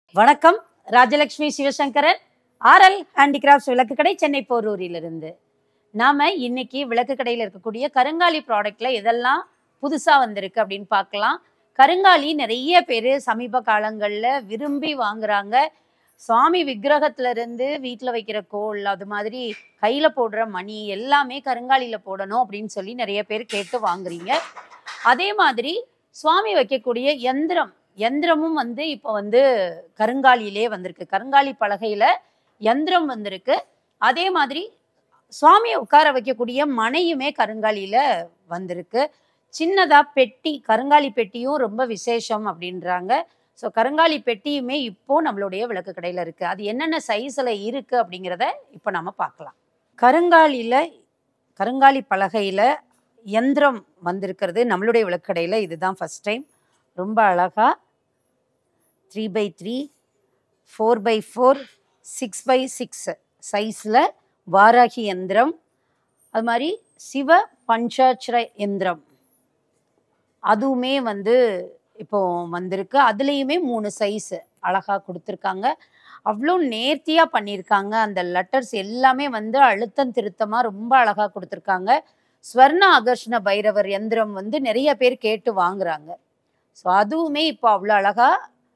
வணக்கம் Rajalakshmi Sivasankaran RL handicrafts விளக்கு கடை சென்னை போரூரிலிருந்து நாம இன்னைக்கு விளக்கு கடையில் இருக்கக்கூடிய கருங்காலி ப்ராடக்ட்ல எதெல்லாம் புதுசா வந்திருக்கு அப்படின்னு பார்க்கலாம் கருங்காலி நிறைய பேர் சமீப காலங்கள்ல விரும்பி வாங்குறாங்க சுவாமி விக்கிரகத்துல இருந்து வீட்டில் வைக்கிற கோல் அது மாதிரி கையில போடுற மணி எல்லாமே கருங்காலியில போடணும் அப்படின்னு சொல்லி நிறைய பேர் கேட்டு வாங்குறீங்க அதே மாதிரி சுவாமி வைக்கக்கூடிய எந்திரம் எந்திரமும் வந்து இப்போ வந்து கருங்காலியிலே வந்திருக்கு கருங்காலி பலகையில யந்திரம் வந்திருக்கு அதே மாதிரி சுவாமியை உட்கார வைக்கக்கூடிய மனையுமே கருங்காலியில வந்திருக்கு சின்னதா பெட்டி கருங்காலி பெட்டியும் ரொம்ப விசேஷம் அப்படின்றாங்க ஸோ கருங்காலி பெட்டியுமே இப்போ நம்மளுடைய விளக்கு கடையில் இருக்கு அது என்னென்ன சைஸில் இருக்கு அப்படிங்கிறத இப்போ நம்ம பார்க்கலாம் கருங்காலியில கருங்காலி பலகையில யந்திரம் வந்திருக்கிறது நம்மளுடைய விளக்கடையில் இதுதான் ஃபர்ஸ்ட் டைம் ரொம்ப அழகா three by three four by four six by six சைஸில் வாராகி யந்திரம் அது மாதிரி சிவ பஞ்சாட்சர யந்திரம் அதுவுமே வந்து இப்போ வந்திருக்கு அதுலேயுமே மூணு சைஸ் அழகா கொடுத்துருக்காங்க அவ்வளோ நேர்த்தியாக பண்ணியிருக்காங்க அந்த லெட்டர்ஸ் எல்லாமே வந்து அழுத்தம் திருத்தமாக ரொம்ப அழகா கொடுத்துருக்காங்க ஸ்வர்ண ஆகர்ஷண பைரவர் யந்திரம் வந்து நிறைய பேர் கேட்டு வாங்குறாங்க ஸோ அதுவுமே இப்போ அவ்வளோ அழகா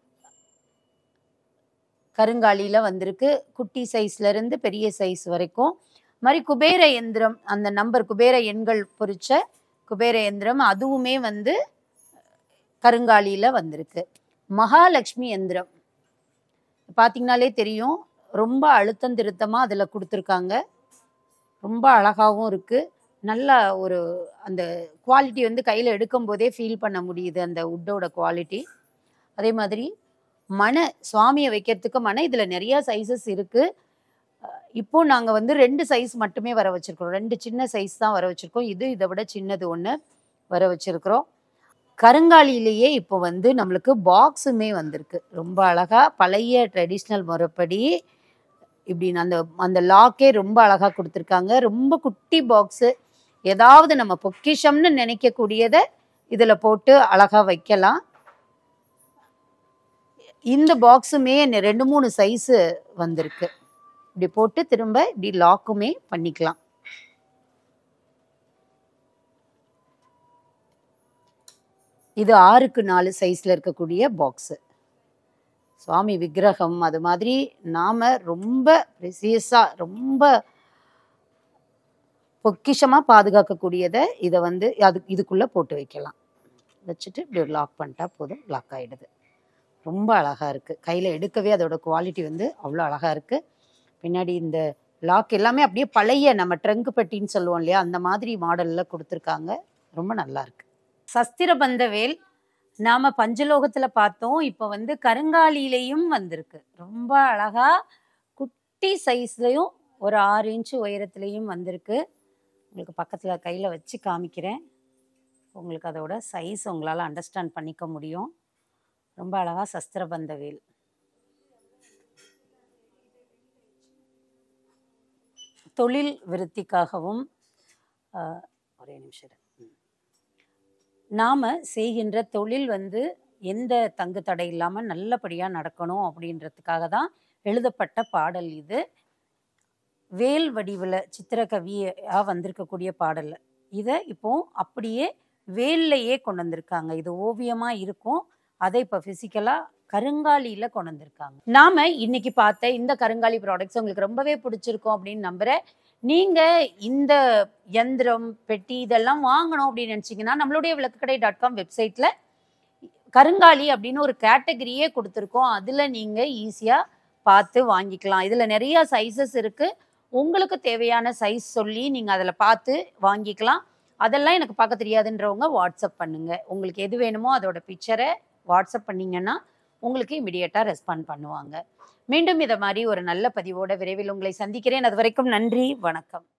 கருங்காலியில வந்திருக்கு குட்டி சைஸ்ல இருந்து பெரிய சைஸ் வரைக்கும் இது மாதிரி குபேர எந்திரம் அந்த நம்பர் குபேர எண்கள் பொறிச்ச குபேர எந்திரம் அதுவுமே வந்து கருங்காலியில வந்திருக்கு மகாலட்சுமி எந்திரம் பார்த்தீங்கனாலே தெரியும் ரொம்ப அழுத்தம் திருத்தமா அதில் கொடுத்துருக்காங்க ரொம்ப அழகாவும் இருக்கு நல்ல ஒரு அந்த குவாலிட்டி வந்து கையில் எடுக்கும் போதே ஃபீல் பண்ண முடியுது அந்த உட்டோட குவாலிட்டி அதே மாதிரி மனை சுவாமியை வைக்கிறதுக்கு மனை இதில் நிறைய சைஸஸ் இருக்குது இப்போ நாங்கள் வந்து ரெண்டு சைஸ் மட்டுமே வர வச்சுருக்கோம் ரெண்டு சின்ன சைஸ் தான் வர வச்சுருக்கோம் இது இதை விட சின்னது ஒன்று வர வச்சுருக்கிறோம் கருங்காலியிலேயே இப்போ வந்து நம்மளுக்கு பாக்ஸுமே வந்திருக்கு ரொம்ப அழகாக பழைய ட்ரெடிஷ்னல் முறைப்படி இப்படின்னு அந்த அந்த லாக்கே ரொம்ப அழகாக கொடுத்துருக்காங்க ரொம்ப குட்டி பாக்ஸு ஏதாவது நம்ம பொக்கிஷம்னு நினைக்கக்கூடியதை இதில் போட்டு அழகாக வைக்கலாம் இந்த பாக்ஸுமே நெ- ரெண்டு மூணு சைஸு வந்திருக்கு இப்படி போட்டு திரும்ப இப்படி லாக்குமே பண்ணிக்கலாம் இது ஆறுக்கு நாலு சைஸ்ல இருக்கக்கூடிய பாக்ஸு சுவாமி விக்கிரகம் அது மாதிரி நாம ரொம்ப ப்ரிசியஸா ரொம்ப பொக்கிஷமா பாதுகாக்கக்கூடியதை இதை வந்து அது இதுக்குள்ள போட்டு வைக்கலாம் வச்சுட்டு இப்படி லாக் பண்ணிட்டா போதும் லாக் ஆயிடுது ரொம்ப அழகா இருக்கு கையில எடுக்கவே அதோட குவாலிட்டி வந்து அவ்வளோ அழகா இருக்கு பின்னாடி இந்த லாக் எல்லாமே அப்படியே பழைய நம்ம ட்ரங்க் பெட்டின்னு சொல்லுவோம் இல்லையா அந்த மாதிரி மாடல்ல கொடுத்துருக்காங்க ரொம்ப நல்லா இருக்கு சஸ்திரபந்த வேல் நாம பஞ்சலோகத்துல பார்த்தோம் இப்போ வந்து கருங்காலியிலையும் வந்திருக்கு ரொம்ப அழகா குட்டி சைஸ்லயும் ஒரு ஆறு இன்ச்சு உயரத்துலையும் வந்திருக்கு உங்களுக்கு பக்கத்துல கையில வச்சு காமிக்கிறேன் உங்களுக்கு அதோட சைஸ் உங்களால அண்டர்ஸ்டாண்ட் பண்ணிக்க முடியும் ரொம்ப அழகா சஸ்திரபந்த வேல் தொழில் விருத்திக்காகவும் ஆஹ், ஒரே நிமிஷம் இரு. ம். நாம செய்கின்ற தொழில் வந்து எந்த தங்கு தடை இல்லாமல் நல்லபடியாக நடக்கணும் அப்படின்றதுக்காக தான் எழுதப்பட்ட பாடல் இது வேல் வடிவில் சித்திரக்கவியாக வந்திருக்கக்கூடிய பாடல் இதை இப்போ அப்படியே வேல்லையே கொண்டு வந்திருக்காங்க இது ஓவியமாக இருக்கும் அதை இப்போ ஃபிசிக்கலாக கருங்காலியில் கொண்டு வந்திருக்காங்க நாம இன்னைக்கு பார்த்த இந்த கருங்காலி ப்ராடக்ட்ஸ் உங்களுக்கு ரொம்பவே பிடிச்சிருக்கும் அப்படின்னு நம்புறேன் நீங்க இந்த யந்திரம் பெட்டி இதெல்லாம் வாங்கணும் அப்படின்னு நினைச்சீங்கன்னா நம்மளுடைய விளக்குக்கடை டாட் காம் வெப்சைட்ல கருங்காலி அப்படின்னு ஒரு கேட்டகரியே கொடுத்துருக்கோம் அதுல நீங்க ஈஸியா பார்த்து வாங்கிக்கலாம் இதுல நிறைய சைஸஸ் இருக்கு உங்களுக்கு தேவையான சைஸ் சொல்லி நீங்க அதுல பார்த்து வாங்கிக்கலாம் அதெல்லாம் எனக்கு பார்க்க தெரியாதுன்றவங்க வாட்ஸ்அப் பண்ணுங்க உங்களுக்கு எது வேணுமோ அதோட பிக்சரை வாட்ஸ்அப் பண்ணீங்கன்னா உங்களுக்கு இமிடியேட்டாக ரெஸ்பாண்ட் பண்ணுவாங்க மீண்டும் இதை மாதிரி ஒரு நல்ல பதிவோட விரைவில் உங்களை சந்திக்கிறேன் அது வரைக்கும் நன்றி வணக்கம்